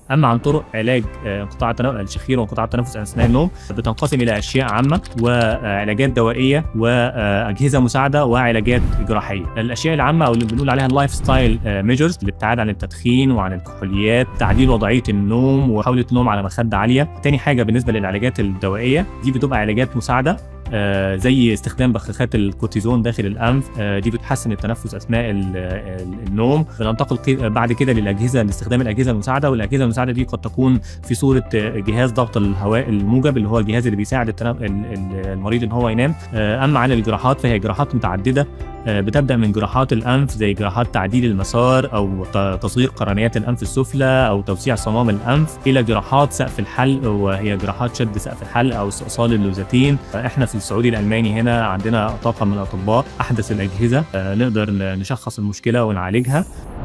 اما عن طرق علاج آه، انقطاع التنفس الشخير وانقطاع التنفس اثناء النوم بتنقسم الى اشياء عامه وعلاجات دوائيه واجهزه مساعده وعلاجات جراحيه الاشياء العامه او اللي بنقول عليها اللايف ستايل ميجرز الابتعاد عن التدخين وعن الكحوليات تعديل وضعيه النوم وحاولة النوم على مخده عاليه تاني حاجه بالنسبه للعلاجات الدوائيه دي بتبقى علاجات مساعده آه، زي استخدام بخاخات الكورتيزون داخل الانف آه، دي بتحسن التنفس اثناء ال- ال- النوم بننتقل قي- بعد كده للاجهزه لاستخدام الاجهزه المساعده والاجهزه المساعده دي قد تكون في صوره آه، جهاز ضغط الهواء الموجب اللي هو الجهاز اللي بيساعد التنف... ال- ال- المريض ان هو ينام آه، اما عن الجراحات فهي جراحات متعدده آه، بتبدا من جراحات الانف زي جراحات تعديل المسار او ت- تصغير قرنيات الانف السفلى او توسيع صمام الانف الى جراحات سقف الحلق وهي جراحات شد سقف الحلق او استئصال اللوزتين احنا في السعودي الالماني هنا عندنا طاقم من الاطباء احدث الاجهزه آه، نقدر ن- نشخص المشكله ونعالجها